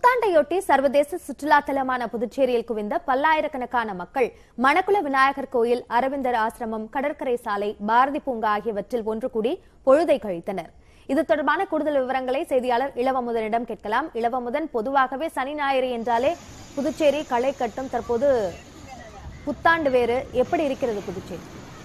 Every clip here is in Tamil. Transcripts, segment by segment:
புத்தாண்டையொட்டி சர்வதேச சுற்றுலா தலமான புதுச்சேரியில் குவிந்த பல்லாயிரக்கணக்கான மக்கள் மணக்குள விநாயகர் கோயில் அரவிந்தர் ஆசிரமம் கடற்கரை சாலை பாரதி பூங்கா ஆகியவற்றில் ஒன்று கூடி பொழுதை கழித்தனர் இது தொடர்பான கூடுதல் விவரங்களை செய்தியாளர் இளவமுதனிடம் கேட்கலாம் இளவமுதன் பொதுவாகவே சனி ஞாயிறு என்றாலே புதுச்சேரி களை கட்டும் தற்போது புத்தாண்டு வேறு எப்படி இருக்கிறது புதுச்சேரி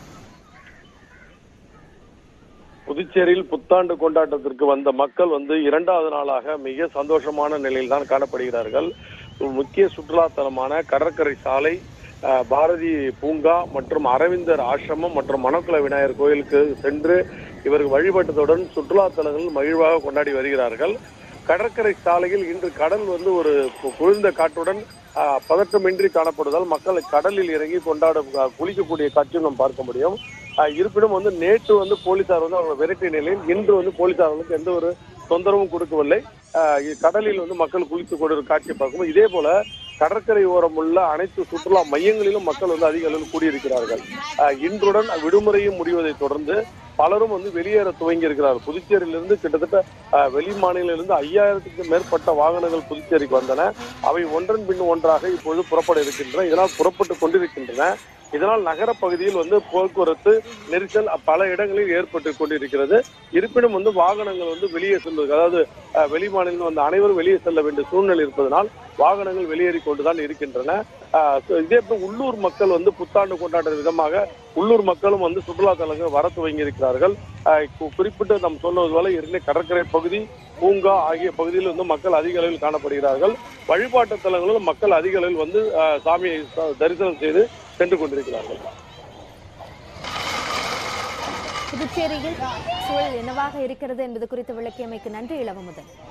புதுச்சேரியில் புத்தாண்டு கொண்டாட்டத்திற்கு வந்த மக்கள் வந்து இரண்டாவது நாளாக மிக சந்தோஷமான நிலையில் தான் காணப்படுகிறார்கள் முக்கிய சுற்றுலா தலமான கடற்கரை சாலை அஹ், பாரதி பூங்கா மற்றும் அரவிந்தர் ஆசிரமம் மற்றும் மணக்குள விநாயகர் கோயிலுக்கு சென்று இவர்கள் வழிபட்டதுடன் சுற்றுலா தலங்கள் மகிழ்வாக கொண்டாடி வருகிறார்கள் கடற்கரை சாலையில் இன்று கடல் வந்து ஒரு கு- குளிர்ந்த காற்றுடன் அஹ், பதற்றமின்றி காணப்படுவதால் மக்கள் கடலில் இறங்கி கொண்டாட அஹ், குளிக்கக்கூடிய காட்சியும் நாம் பார்க்க முடியும் அஹ், இருப்பினும் வந்து நேற்று வந்து போலீசார் வந்து அவங்களை விரட்டிய நிலையில் இன்று வந்து போலீசார்களுக்கு எந்த ஒரு தொந்தரவும் கொடுக்கவில்லை அஹ், இ- கடலில் வந்து மக்கள் குளித்துக் கொண்டிருக்கும் காட்சியை பார்க்கும்போது இதே போல கடற்கரை ஓரம் உள்ள அனைத்து சுற்றுலா மையங்களிலும் மக்கள் வந்து அதிக அளவில் கூடியிருக்கிறார்கள் அஹ், இன்றுடன் விடுமுறையும் முடிவதை தொடர்ந்து பலரும் வந்து வெளியேற துவங்கி இருக்கிறார்கள் புதுச்சேரியிலிருந்து கிட்டத்தட்ட அஹ், வெளி மாநிலங்களிலிருந்து ஐயாயிரத்துக்கும் மேற்பட்ட வாகனங்கள் புதுச்சேரிக்கு வந்தன அவை ஒன்றன் பின் ஒன்றாக இப்பொழுது புறப்பட இருக்கின்றன இதனால் புறப்பட்டு கொண்டிருக்கின்றன இதனால் நகர பகுதியில் வந்து போக்குவரத்து நெரிசல் பல இடங்களில் ஏற்பட்டு கொண்டிருக்கிறது இருப்பினும் வந்து வாகனங்கள் வந்து வெளியே செல்வது அதாவது அஹ், வெளி மாநிலம் வந்து அனைவரும் வெளியே செல்ல வேண்டிய சூழ்நிலை இருப்பதனால் வாகனங்கள் வெளியேறி கொண்டுதான் இருக்கின்றன அஹ், so இதே போல் உள்ளூர் மக்கள் வந்து புத்தாண்டு கொண்டாடுற விதமாக உள்ளூர் மக்களும் வந்து சுற்றுலா தலங்கள் வர துவங்கி இருக்கிறார்கள் அஹ், கு- குறிப்பிட்டு நாம் சொன்னது போல ஏற்கனவே கடற்கரை பகுதி பூங்கா ஆகிய பகுதியில் வந்து மக்கள் அதிக அளவில் காணப்படுகிறார்கள் வழிபாட்டு தலங்களிலும் மக்கள் அதிக அளவில் வந்து அஹ், சாமியை ச- தரிசனம் செய்து சென்று கொண்டிருக்கிறார்கள் புதுச்சேரியில் சூழல் என்னவாக இருக்கிறது என்பது குறித்து விளக்கியமைக்கு நன்றி இளவமுதன்